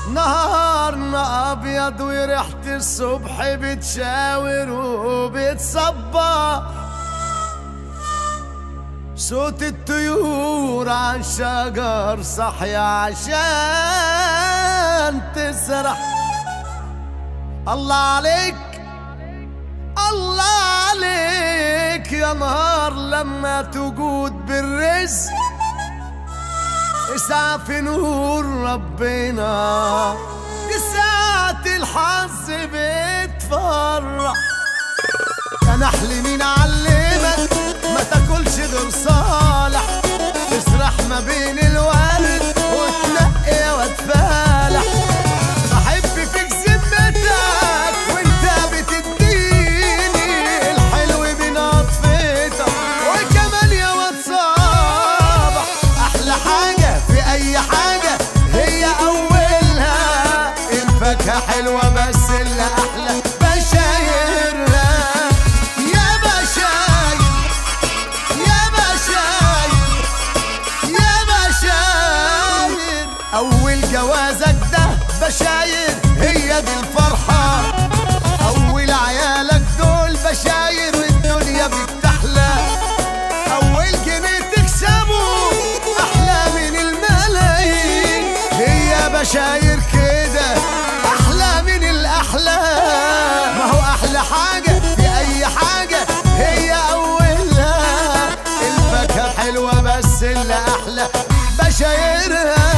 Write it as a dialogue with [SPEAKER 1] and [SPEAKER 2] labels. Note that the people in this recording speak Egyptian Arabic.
[SPEAKER 1] نهارنا ابيض وريحة الصبح بتشاور وبتصبح صوت الطيور عالشجر صحي عشان تسرح الله عليك الله عليك يا نهار لما توجود بالرزق اسعى في نور ربنا ساعة الحظ بتفرح كان احلي مين علمك ما تاكلش غير صالح تسرح ما بين الورد وتنقي وتفالح بحب فيك ذمتك وانت بتديني الحلو بين عطفتك وكمان يا واد صابح احلى حاجه في اي حاجه هي اولها الفاكهه حلوه بس اللي احلى بشايرها يا بشاير يا بشاير يا بشاير اول جوازك ده بشاير هي دي الفرحه اول عيالك دول بشاير والدنيا بتحلى اول جنيه تكسبه احلى من الملايين هي بشاير كده احلى من الاحلام ما هو احلى حاجه في اي حاجه هي اولها الفاكهه حلوه بس اللي احلى بشايرها